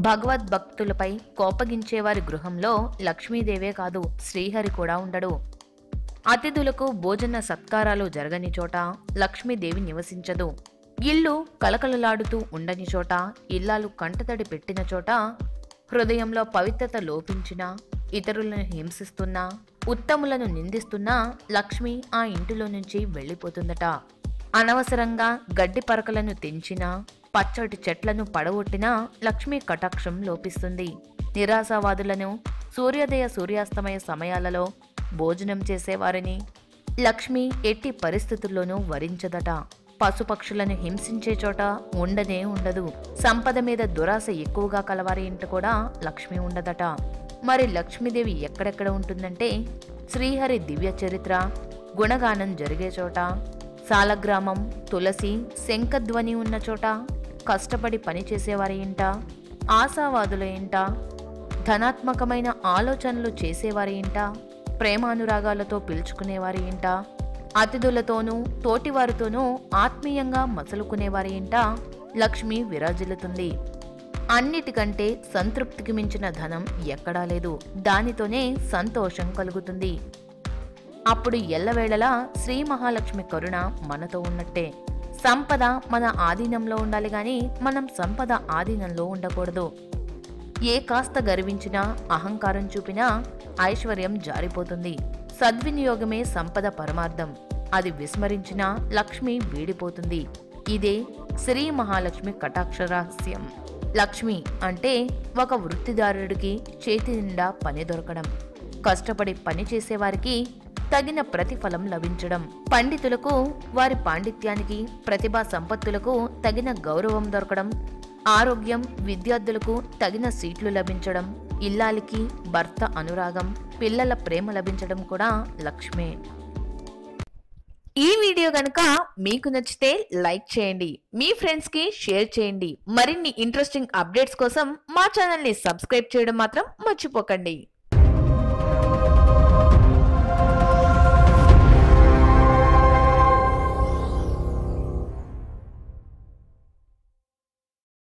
భగవద్భక్తులపై కోపగించేవారి గృహంలో లక్ష్మీదేవే కాదు శ్రీహరి కూడా ఉండడు అతిథులకు భోజన సత్కారాలు జరగని చోట లక్ష్మీదేవి నివసించదు ఇల్లు కలకలలాడుతూ ఉండని చోట ఇల్లాలు కంటతడి పెట్టిన చోట హృదయంలో పవిత్రత లోపించినా ఇతరులను హింసిస్తున్నా ఉత్తములను నిందిస్తున్నా లక్ష్మి ఆ ఇంటిలో నుంచి వెళ్ళిపోతుందట అనవసరంగా గడ్డి పరకలను తెంచినా పచ్చటి చెట్లను పడగొట్టినా లక్ష్మీ కటాక్షం లోపిస్తుంది నిరాశావాదులను సూర్యోదయ సూర్యాస్తమయ సమయాలలో భోజనం చేసేవారిని లక్ష్మి ఎట్టి పరిస్థితుల్లోనూ వరించదట పశుపక్షులను హింసించే చోట ఉండనే ఉండదు సంపద మీద దురాశ ఎక్కువగా కలవారి ఇంట కూడా లక్ష్మి ఉండదట మరి లక్ష్మీదేవి ఎక్కడెక్కడ ఉంటుందంటే శ్రీహరి దివ్య చరిత్ర గుణగానం జరిగే చోట సాలగ్రామం తులసి శంఖధ్వని ఉన్న చోట కష్టపడి పనిచేసేవారి ఇంట ఆశావాదుల ఇంట ధనాత్మకమైన ఆలోచనలు చేసేవారి ఇంట ప్రేమానురాగాలతో పిలుచుకునేవారి ఇంట అతిథులతోనూ తోటివారితోనూ ఆత్మీయంగా మసలుకునేవారి ఇంట లక్ష్మి విరాజిల్లుతుంది అన్నిటికంటే సంతృప్తికి మించిన ధనం ఎక్కడా లేదు దానితోనే సంతోషం కలుగుతుంది అప్పుడు ఎల్లవేళలా శ్రీ మహాలక్ష్మి కరుణ మనతో ఉన్నట్టే సంపద మన ఆధీనంలో ఉండాలి గాని మనం సంపద ఆధీనంలో ఉండకూడదు ఏ కాస్త గర్వించినా అహంకారం చూపినా ఐశ్వర్యం జారిపోతుంది సద్వినియోగమే సంపద పరమార్థం అది విస్మరించినా లక్ష్మి వీడిపోతుంది ఇదే శ్రీ మహాలక్ష్మి కటాక్ష రహస్యం లక్ష్మి అంటే ఒక వృత్తిదారుడికి చేతి నిండా పని దొరకడం కష్టపడి పని చేసేవారికి తగిన ప్రతిఫలం లభించడం పండితులకు వారి పాండిత్యానికి ప్రతిభా సంపత్తులకు తగిన గౌరవం దొరకడం ఆరోగ్యం విద్యార్థులకు తగిన సీట్లు లభించడం ఇల్లాలికి భర్త అనురాగం పిల్లల ప్రేమ లభించడం కూడా లక్ష్మే ఈ వీడియో గనుక మీకు నచ్చితే లైక్ చేయండి మీ ఫ్రెండ్స్ కి షేర్ చేయండి మరిన్ని ఇంట్రెస్టింగ్ అప్డేట్స్ కోసం మా ఛానల్ ని సబ్స్క్రైబ్ చేయడం మాత్రం మర్చిపోకండి